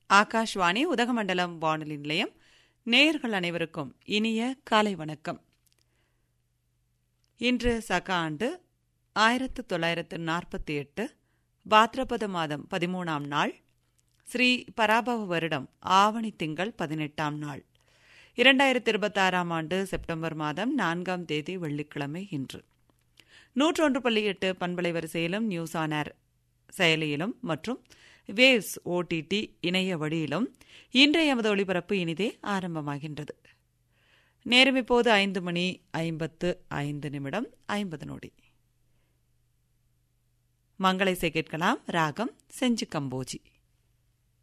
ஆகாஷ்வாணி உதகமண்டலம் வானொலி நிலையம் நேயர்கள் அனைவருக்கும் இனிய காலை வணக்கம் இன்று சக ஆண்டு ஆயிரத்து தொள்ளாயிரத்து நாற்பத்தி எட்டு பாத்ரபத மாதம் பதிமூணாம் நாள் ஸ்ரீ பராபவ வருடம் ஆவணி திங்கள் பதினெட்டாம் நாள் இரண்டாயிரத்தி இருபத்தாறாம் ஆண்டு செப்டம்பர் மாதம் நான்காம் தேதி வெள்ளிக்கிழமை இன்று நூற்றொன்று புள்ளி எட்டு பண்பலை வரிசையிலும் நியூஸ் ஆன் ஏர் செயலியிலும் மற்றும் வேவ்ஸ் ஓடிடி இணைய வழியிலும் இன்றைய எமது ஒளிபரப்பு இனிதே ஆரம்பமாகின்றது நேரம் இப்போது ஐந்து மணி ஐம்பத்து ஐந்து நிமிடம் ஐம்பது நொடி மங்களை கேட்கலாம் ராகம் செஞ்சு கம்போஜி